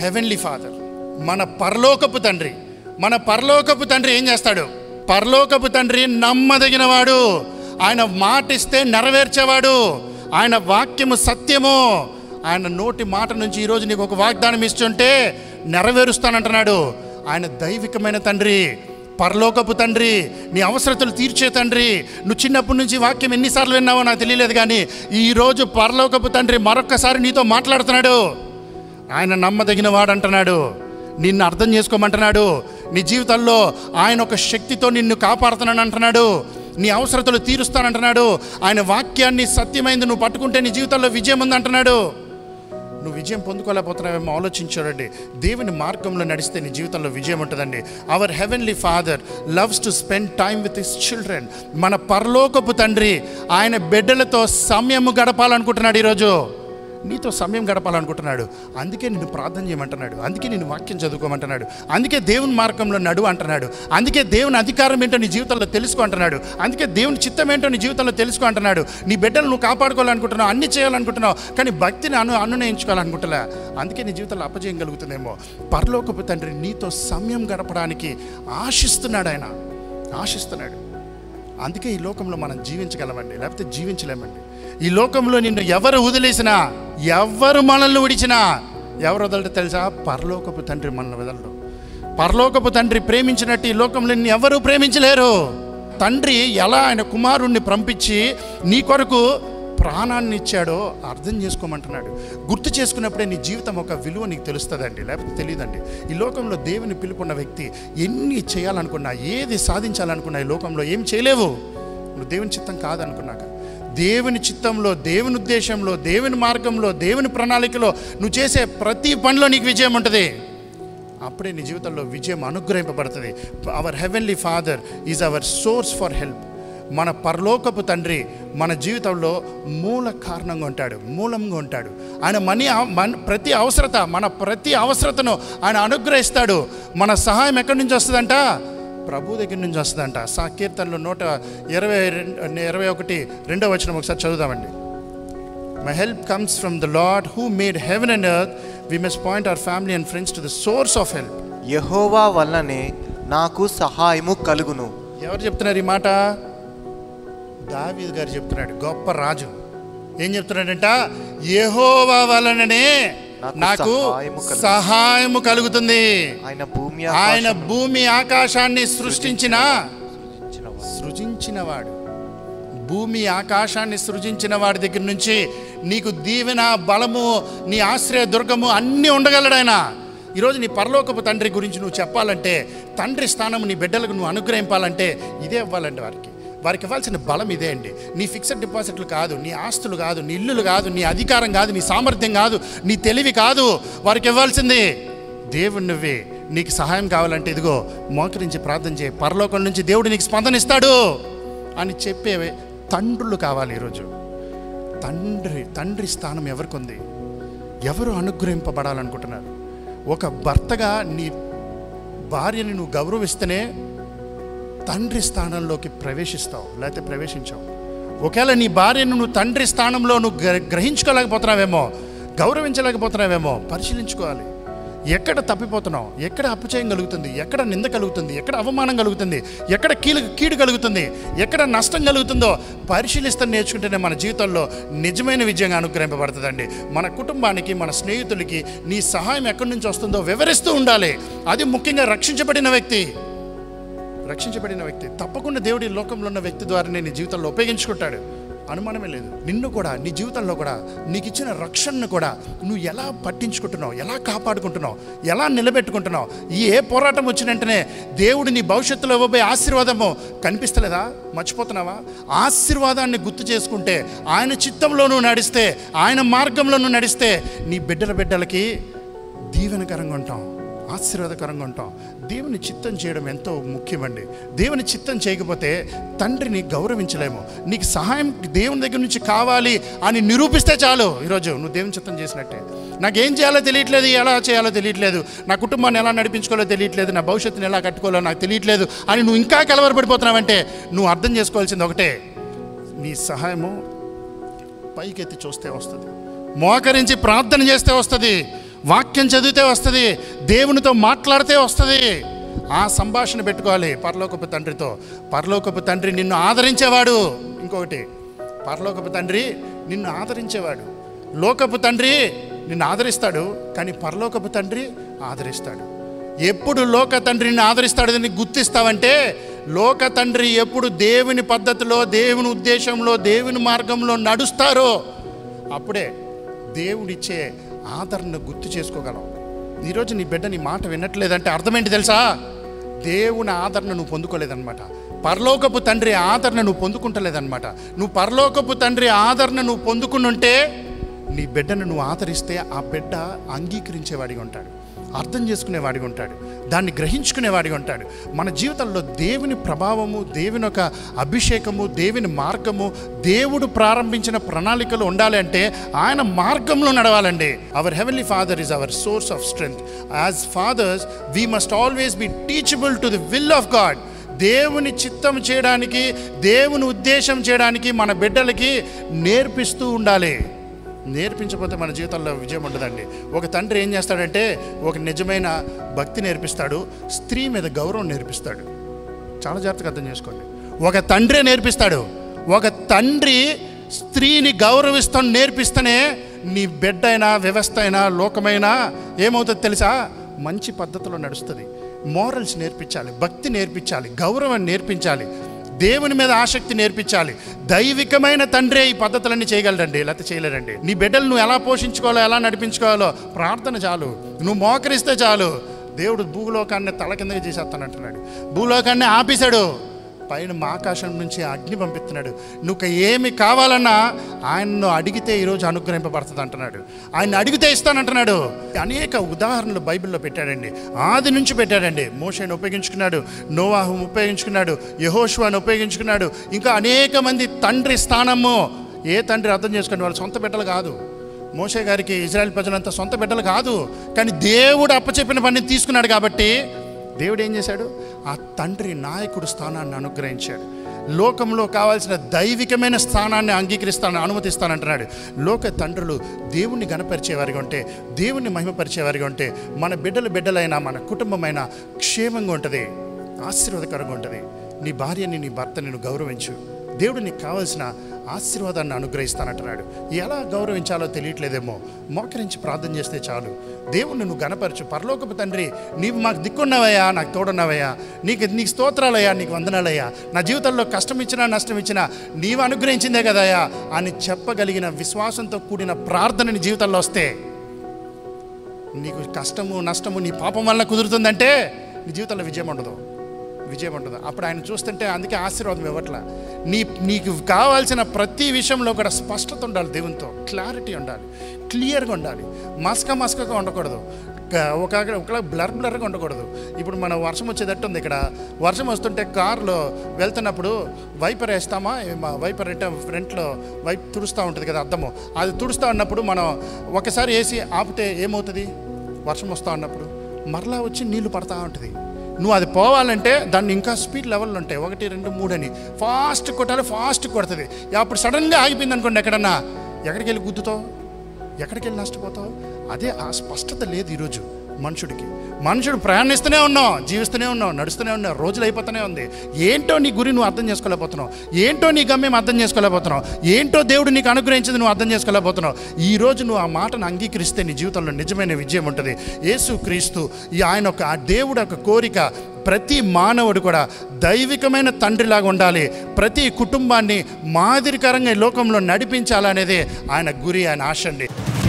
Heavenly father మన పరలోకపు తండ్రి మన పరలోకపు తండ్రి ఏం చేస్తాడు పరలోకపు తండ్రి నమ్మదగినవాడు ఆయన మాటిస్తే నెరవేర్చేవాడు ఆయన వాక్యము సత్యము ఆయన నోటి మాట నుంచి ఈరోజు నీకు ఒక వాగ్దానం ఇస్తుంటే నెరవేరుస్తానంటున్నాడు ఆయన దైవికమైన తండ్రి పరలోకపు తండ్రి నీ అవసరతలు తీర్చే తండ్రి నువ్వు చిన్నప్పటి నుంచి వాక్యం ఎన్నిసార్లు విన్నావో నాకు తెలియలేదు కానీ ఈరోజు పరలోకపు తండ్రి మరొక్కసారి నీతో మాట్లాడుతున్నాడు ఆయన నమ్మదగిన వాడు అంటున్నాడు నిన్ను అర్థం చేసుకోమంటున్నాడు నీ జీవితంలో ఆయన ఒక శక్తితో నిన్ను కాపాడుతున్నాను అంటున్నాడు నీ అవసరతలు తీరుస్తానంటున్నాడు ఆయన వాక్యాన్ని సత్యమైంది నువ్వు పట్టుకుంటే నీ జీవితంలో విజయం ఉంది అంటున్నాడు నువ్వు విజయం పొందుకోలేకపోతున్నావేమో ఆలోచించాడండి దేవుని మార్గంలో నడిస్తే నీ జీవితంలో విజయం ఉంటుందండి our heavenly father loves to spend time with his children మన పరలోకపు తండ్రి ఆయన బిడ్డలతో సమయము గడపాలనుకుంటున్నాడు ఈరోజు నీతో సమయం గడపాలనుకుంటున్నాడు అందుకే నిన్ను ప్రార్థన చేయమంటున్నాడు అందుకే నేను వాక్యం చదువుకోమంటున్నాడు అందుకే దేవుని మార్గంలో నడువు అంటున్నాడు అందుకే దేవుని అధికారం ఏంటో నీ జీవితంలో తెలుసుకో అంటున్నాడు అందుకే దేవుని చిత్తం ఏంటో నీ జీవితంలో తెలుసుకో అంటున్నాడు నీ బిడ్డలు నువ్వు కాపాడుకోవాలనుకుంటున్నావు అన్ని చేయాలనుకుంటున్నావు కానీ భక్తిని అను అనునయించుకోవాలనుకుంటున్నా అందుకే నీ జీవితంలో అపజయం కలుగుతుందేమో పరలోకపు తండ్రి నీతో సమయం గడపడానికి ఆశిస్తున్నాడు ఆయన ఆశిస్తున్నాడు అందుకే ఈ లోకంలో మనం జీవించగలమండి లేకపోతే జీవించలేమండి ఈ లోకంలో నిన్ను ఎవరు వదిలేసినా ఎవరు మనల్ని విడిచినా ఎవరు వదలటో తెలుసా పరలోకపు తండ్రి మనల్ని వదలడు పరలోకపు తండ్రి ప్రేమించినట్టు ఈ లోకంలో నిన్ను ఎవరు ప్రేమించలేరు తండ్రి ఎలా ఆయన కుమారుణ్ణి పంపించి నీ కొరకు ప్రాణాన్ని ఇచ్చాడో అర్థం చేసుకోమంటున్నాడు గుర్తు చేసుకున్నప్పుడే నీ జీవితం ఒక విలువ నీకు తెలుస్తుందండి లేకపోతే తెలియదండి ఈ లోకంలో దేవుని పిలుపున్న వ్యక్తి ఎన్ని చేయాలనుకున్నా ఏది సాధించాలనుకున్నా ఈ లోకంలో ఏం చేయలేవు నువ్వు దేవుని చిత్తం కాదనుకున్నాక దేవుని చిత్తంలో దేవుని ఉద్దేశంలో దేవుని మార్గంలో దేవుని ప్రణాళికలో నువ్వు చేసే ప్రతి పనిలో నీకు విజయం ఉంటుంది అప్పుడే నీ జీవితంలో విజయం అనుగ్రహింపబడుతుంది our heavenly father is our source for help మన పరలోకపు తండ్రి మన జీవితంలో మూల కారణంగా ఉంటాడు మూలంగా ఉంటాడు ఆయన మనీ మన ప్రతి అవసరత మన ప్రతి అవసరతను ఆయన అనుగ్రహిస్తాడు మన సహాయం ఎక్కడి నుంచి వస్తుందంట ప్రభు దగ్గర నుంచి వస్తుందంట సా కీర్తనలో నూట ఇరవై రెండు ఇరవై ఒకటి రెండో వచనం ఒకసారి చదువుదామండి my help comes from the lord who made heaven and earth we must point our family and friends to the source of help యహోవా వల్లనే నాకు సహాయము కలుగును ఎవరు చెప్తున్నారు ఈ మాట దావీద్ గారు చెప్తున్నాడు గొప్ప రాజు ఏం చెప్తున్నాడంట యెహోవా వలననే నాకు నాకు సహాయము కలుగు- సహాయము కలుగుతుంది ఆయన భూమి ఆయన ఆకాశమును భూమి ఆకాశాన్ని సృష్టించిన సృజించినవాడు. సృజించినవాడు భూమి ఆకాశాన్ని సృజించిన వాడి దగ్గర నుంచి నీకు దీవెన బలము నీ ఆశ్రయ దుర్గము అన్నీ ఉండగలడు ఆయన ఈరోజు నీ పరలోకపు తండ్రి గురించి నువ్వు చెప్పాలంటే తండ్రి స్థానం నీ బిడ్డలకు నువ్వు అనుగ్రహింపాలంటే ఇదే ఇవ్వాలండి వారికి వారికి ఇవ్వాల్సిన బలం ఇదే అండి నీ ఫిక్స్డ్ డిపాజిట్లు కాదు నీ ఆస్తులు కాదు నీ ఇల్లులు కాదు నీ అధికారం కాదు నీ సామర్థ్యం కాదు నీ తెలివి కాదు వారికి ఇవ్వాల్సింది దేవుడు నువ్వే నీకు సహాయం కావాలంటే ఇదిగో మోకరించి ప్రార్థన చేయి పరలోకం నుంచి దేవుడు నీకు స్పందన ఇస్తాడు అని చెప్పే తండ్రులు కావాలి ఈరోజు తండ్రి తండ్రి స్థానం ఎవరికి ఉంది ఎవరు అనుగ్రహింపబడాలనుకుంటున్నారు ఒక భర్తగా నీ భార్యని నువ్వు గౌరవిస్తేనే తండ్రి స్థానంలోకి ప్రవేశిస్తావు లేకపోతే ప్రవేశించావు ఒకవేళ నీ భార్యను నువ్వు తండ్రి స్థానంలో నువ్వు గ్ర- గ్రహించుకోలేకపోతున్నావేమో గౌరవించలేకపోతున్నావేమో పరిశీలించుకోవాలి ఎక్కడ తప్పిపోతున్నావు ఎక్కడ అపచయం కలుగుతుంది ఎక్కడ నింద కలుగుతుంది ఎక్కడ అవమానం కలుగుతుంది ఎక్కడ కీలు కీడు కలుగుతుంది ఎక్కడ నష్టం కలుగుతుందో పరిశీలిస్తే నేర్చుకుంటేనే మన జీవితంలో నిజమైన విజయంగా అనుగ్రహింపబడుతుందండి మన కుటుంబానికి మన స్నేహితులకి నీ సహాయం ఎక్కడి నుంచి వస్తుందో వివరిస్తూ ఉండాలి అది ముఖ్యంగా రక్షించబడిన వ్యక్తి రక్షించబడిన వ్యక్తి తప్పకుండా దేవుడి లోకంలో ఉన్న వ్యక్తి ద్వారానే నీ జీవితంలో ఉపయోగించుకుంటాడు అనుమానమే లేదు నిన్ను కూడా నీ జీవితంలో కూడా నీకు ఇచ్చిన రక్షణను కూడా నువ్వు ఎలా పట్టించుకుంటున్నావు ఎలా కాపాడుకుంటున్నావు ఎలా నిలబెట్టుకుంటున్నావు ఈ ఏ పోరాటం వచ్చిన వెంటనే దేవుడు నీ భవిష్యత్తులో ఇవ్వబోయే ఆశీర్వాదము కనిపిస్తలేదా మర్చిపోతున్నావా ఆశీర్వాదాన్ని గుర్తు చేసుకుంటే ఆయన చిత్తంలో నువ్వు నడిస్తే ఆయన మార్గంలో నువ్వు నడిస్తే నీ బిడ్డల బిడ్డలకి దీవెనకరంగా ఉంటాం ఆశీర్వాదకరంగా ఉంటాం దేవుని చిత్తం చేయడం ఎంతో ముఖ్యమండి దేవుని చిత్తం చేయకపోతే తండ్రిని గౌరవించలేము నీకు సహాయం దేవుని దగ్గర నుంచి కావాలి అని నిరూపిస్తే చాలు ఈరోజు నువ్వు దేవుని చిత్తం చేసినట్టే నాకేం చేయాలో తెలియట్లేదు ఎలా చేయాలో తెలియట్లేదు నా కుటుంబాన్ని ఎలా నడిపించుకోవాలో తెలియట్లేదు నా భవిష్యత్తుని ఎలా కట్టుకోవాలో నాకు తెలియట్లేదు అని నువ్వు ఇంకా కలవరపడిపోతున్నావంటే నువ్వు అర్థం చేసుకోవాల్సింది ఒకటే నీ సహాయము పైకెత్తి చూస్తే వస్తుంది మోకరించి ప్రార్థన చేస్తే వస్తుంది వాక్యం చదివితే వస్తుంది దేవునితో మాట్లాడితే వస్తుంది ఆ సంభాషణ పెట్టుకోవాలి పరలోకపు తండ్రితో పరలోకపు తండ్రి నిన్ను ఆదరించేవాడు ఇంకొకటి పరలోకపు తండ్రి నిన్ను ఆదరించేవాడు లోకపు తండ్రి నిన్ను ఆదరిస్తాడు కానీ పరలోకపు తండ్రి ఆదరిస్తాడు ఎప్పుడు లోక తండ్రిని ఆదరిస్తాడని గుర్తిస్తావంటే లోక తండ్రి ఎప్పుడు దేవుని పద్ధతిలో దేవుని ఉద్దేశంలో దేవుని మార్గంలో నడుస్తారో అప్పుడే దేవుడిచ్చే ఆదరణ గుర్తు చేసుకోగలం ఈరోజు నీ బిడ్డ నీ మాట వినట్లేదంటే అర్థమేంటి తెలుసా దేవుని ఆదరణ నువ్వు పొందుకోలేదన్నమాట పరలోకపు తండ్రి ఆదరణ నువ్వు పొందుకుంటలేదన్నమాట నువ్వు పరలోకపు తండ్రి ఆదరణ నువ్వు పొందుకునుంటే నీ బిడ్డను నువ్వు ఆదరిస్తే ఆ బిడ్డ అంగీకరించేవాడిగా ఉంటాడు అర్థం చేసుకునేవాడిగా ఉంటాడు దాన్ని గ్రహించుకునేవాడిగా ఉంటాడు మన జీవితంలో దేవుని ప్రభావము దేవుని ఒక అభిషేకము దేవుని మార్గము దేవుడు ప్రారంభించిన ప్రణాళికలు ఉండాలి అంటే ఆయన మార్గంలో నడవాలండి our heavenly father is our source of strength as fathers we must always be teachable to the will of God దేవుని చిత్తం చేయడానికి దేవుని ఉద్దేశం చేయడానికి మన బిడ్డలకి నేర్పిస్తూ ఉండాలి నేర్పించకపోతే మన జీవితంలో విజయం ఉండదండి ఒక తండ్రి ఏం చేస్తాడంటే ఒక నిజమైన భక్తి నేర్పిస్తాడు స్త్రీ మీద గౌరవం నేర్పిస్తాడు చాలా జాగ్రత్తగా అర్థం చేసుకోండి ఒక తండ్రే నేర్పిస్తాడు ఒక తండ్రి స్త్రీని గౌరవిస్తాం నేర్పిస్తేనే నీ బిడ్డ అయినా వ్యవస్థ అయినా లోకమైనా ఏమవుతుంది తెలుసా మంచి పద్ధతిలో నడుస్తుంది మోరల్స్ నేర్పించాలి భక్తి నేర్పించాలి గౌరవం నేర్పించాలి దేవుని మీద ఆసక్తి నేర్పించాలి దైవికమైన తండ్రే ఈ పద్ధతులన్నీ చేయగలరండి లేకపోతే చేయలేరండి నీ బిడ్డలు నువ్వు ఎలా పోషించుకోవాలో ఎలా నడిపించుకోవాలో ప్రార్థన చాలు నువ్వు మోకరిస్తే చాలు దేవుడు భూలోకాన్ని తల కిందకి చేసేస్తానంటున్నాడు భూలోకాన్ని ఆపేశాడు పైన మా ఆకాశం నుంచి అగ్ని పంపిస్తున్నాడు నువ్వు ఏమి కావాలన్నా ఆయన్ను అడిగితే ఈరోజు అనుగ్రహింపబడుతుంది అంటున్నాడు ఆయన అడిగితే ఇస్తానంటున్నాడు అనేక ఉదాహరణలు బైబిల్లో పెట్టాడండి ఆది నుంచి పెట్టాడండి మోషేని ఉపయోగించుకున్నాడు నోవాహును ఉపయోగించుకున్నాడు యహోషువాని ఉపయోగించుకున్నాడు ఇంకా అనేక మంది తండ్రి స్థానము ఏ తండ్రి అర్థం చేసుకోండి వాళ్ళ సొంత బిడ్డలు కాదు మోషే గారికి ఇజ్రాయెల్ ప్రజలంతా సొంత బిడ్డలు కాదు కానీ దేవుడు అప్పచెప్పిన పనిని తీసుకున్నాడు కాబట్టి దేవుడు ఏం చేశాడు ఆ తండ్రి నాయకుడు స్థానాన్ని అనుగ్రహించాడు లోకంలో కావాల్సిన దైవికమైన స్థానాన్ని అంగీకరిస్తాను అనుమతిస్తానంటున్నాడు లోక తండ్రులు దేవుణ్ణి గణపరిచేవారిగా ఉంటే దేవుణ్ణి మహిమపరిచేవారిగా ఉంటే మన బిడ్డలు బిడ్డలైనా మన కుటుంబమైనా క్షేమంగా ఉంటుంది ఆశీర్వాదకరంగా ఉంటుంది నీ భార్యని నీ భర్తని నువ్వు గౌరవించు దేవుడు నీకు కావాల్సిన ఆశీర్వాదాన్ని అనుగ్రహిస్తానంటున్నాడు ఎలా గౌరవించాలో తెలియట్లేదేమో మోకరించి ప్రార్థన చేస్తే చాలు దేవుణ్ణి నువ్వు గనపరచు పరలోకపు తండ్రి నీవు మాకు దిక్కున్నావయ్యా నాకు తోడున్నావయ్యా నీకు నీకు స్తోత్రాలయ్యా నీకు వందనాలయ్యా నా జీవితంలో కష్టం ఇచ్చినా నష్టం ఇచ్చినా నీవు అనుగ్రహించిందే కదయ్యా అని చెప్పగలిగిన విశ్వాసంతో కూడిన ప్రార్థన నీ జీవితంలో వస్తే నీకు కష్టము నష్టము నీ పాపం వల్ల కుదురుతుందంటే నీ జీవితంలో విజయం ఉండదు విజయం ఉండదు అప్పుడు ఆయన చూస్తుంటే అందుకే ఆశీర్వాదం ఇవ్వట్లా నీ నీకు కావాల్సిన ప్రతి విషయంలో కూడా స్పష్టత ఉండాలి దేవునితో క్లారిటీ ఉండాలి క్లియర్గా ఉండాలి మస్క మస్కగా ఉండకూడదు క- ఒక ఒకలా బ్లర్ బ్లర్గా ఉండకూడదు ఇప్పుడు మన వర్షం వచ్చేటట్టు ఉంది ఇక్కడ వర్షం వస్తుంటే కారులో వెళ్తున్నప్పుడు వైపర్ వేస్తామా ఏ మా వైపర్ అంటే ఫ్రంట్లో వైప్ తుడుస్తూ ఉంటుంది కదా అద్దము అది తుడుస్తూ ఉన్నప్పుడు మనం ఒకసారి వేసి ఆపితే ఏమవుతుంది వర్షం వస్తూ ఉన్నప్పుడు మరలా వచ్చి నీళ్లు పడతా ఉంటుంది నువ్వు అది పోవాలంటే దాన్ని ఇంకా స్పీడ్ లెవెల్లో ఉంటాయి ఒకటి రెండు మూడు అని ఫాస్ట్ కొట్టాలి ఫాస్ట్ కొడుతుంది అప్పుడు సడన్గా ఆగిపోయింది అనుకోండి ఎక్కడన్నా ఎక్కడికి వెళ్ళి గుద్దుతావు ఎక్కడికి వెళ్ళి నష్టపోతావు అదే ఆ స్పష్టత లేదు ఈరోజు మనుషుడికి మనుషుడు ప్రయాణిస్తూనే ఉన్నావు జీవిస్తూనే ఉన్నావు నడుస్తూనే ఉన్నావు రోజులు అయిపోతూనే ఉంది ఏంటో నీ గురి నువ్వు అర్థం చేసుకోలేకపోతున్నావు ఏంటో నీ గమ్యం అర్థం చేసుకోలేకపోతున్నావు ఏంటో దేవుడు నీకు అనుగ్రహించింది నువ్వు అర్థం చేసుకోలేకపోతున్నావు ఈ రోజు నువ్వు ఆ మాటను అంగీకరిస్తే నీ జీవితంలో నిజమైన విజయం ఉంటుంది యేసు క్రీస్తు ఈ ఆయన ఒక ఆ దేవుడు ఒక కోరిక ప్రతి మానవుడు కూడా దైవికమైన తండ్రిలాగా ఉండాలి ప్రతి కుటుంబాన్ని మాదిరికరంగా ఈ లోకంలో నడిపించాలనేదే ఆయన గురి ఆయన ఆశ అండి